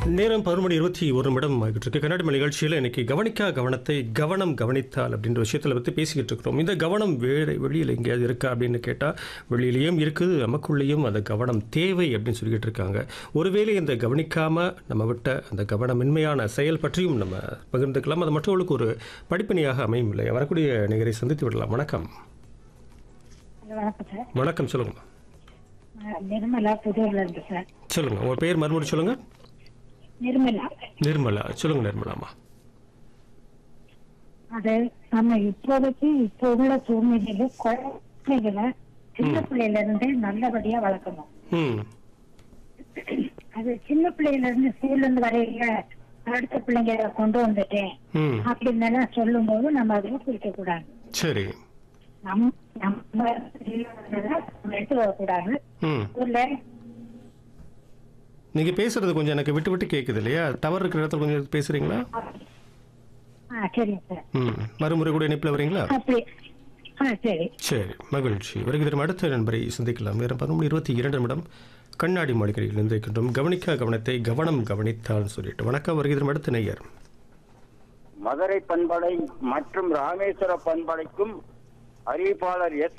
நேரம் பதினொரு மணி இருபத்தி ஒரு நிமிடம் ஆகிட்டு இருக்கு கண்ணாடி மலை நிகழ்ச்சியில் இன்னைக்கு கவனிக்கா கவனத்தை கவனம் கவனித்தால் அப்படின்ற விஷயத்தில் பற்றி பேசிக்கிட்டு இருக்கிறோம் இந்த கவனம் வேறு வெளியில் எங்கேயாவது இருக்கா அப்படின்னு கேட்டால் வெளியிலையும் இருக்குது நமக்குள்ளேயும் அந்த கவனம் தேவை அப்படின்னு சொல்லிக்கிட்டு இருக்காங்க ஒருவேளை இந்த கவனிக்காமல் நம்ம விட்ட அந்த கவனமின்மையான செயல் பற்றியும் நம்ம பகிர்ந்துக்கலாம் அது மற்றவர்களுக்கு ஒரு படிப்பினையாக அமையும் இல்லை வரக்கூடிய நிகரை சந்தித்து விடலாம் வணக்கம் ஹலோ வணக்கம் சார் வணக்கம் சொல்லுங்க நான் நிர்மலா புதூர்ல இருந்து சார் சொல்லுங்க உங்கள் பேர் மறுபடியும் சொல்லுங்க நிர்மலா நிர்மலா சொல்லுங்க நிர்மலாமா அது நம்ம இப்போதைக்கு இப்போ உள்ள சூழ்நிலையில குழந்தைகளை சின்ன பிள்ளையில இருந்தே நல்லபடியா வளர்க்கணும் ம் அது சின்ன பிள்ளையில இருந்து ஸ்கூல்ல இருந்து வரையில அடுத்த பிள்ளைங்க கொண்டு வந்துட்டேன் ம் அப்படின்னு எல்லாம் சொல்லும் போது நம்ம அதை ஊக்குவிக்க கூடாது சரி நம் நம்ம எடுத்து வரக்கூடாது ம் ஊர்ல நீங்க பேசுறது கொஞ்சம் எனக்கு விட்டு விட்டு கேட்குது இல்லையா டவர் இருக்கிற இடத்துல கொஞ்சம் பேசுறீங்களா ஆ சரிங்க சார் ம் மறுமுறை கூட இணைப்பில் வரீங்களா அப்படி ஆ சரி சரி மகிழ்ச்சி வருகை தரும் அடுத்த நண்பரை சந்திக்கலாம் நேரம் பதினொன்று இருபத்தி இரண்டு நிமிடம் கண்ணாடி மாளிகையில் இருந்திருக்கின்றோம் கவனிக்கா கவனத்தை கவனம் கவனித்தால் சொல்லிட்டு வணக்கம் வருகை தரும் அடுத்த நேயர் மதுரை பண்பலை மற்றும் ராமேஸ்வர பண்பலைக்கும் அறிவிப்பாளர் எஸ்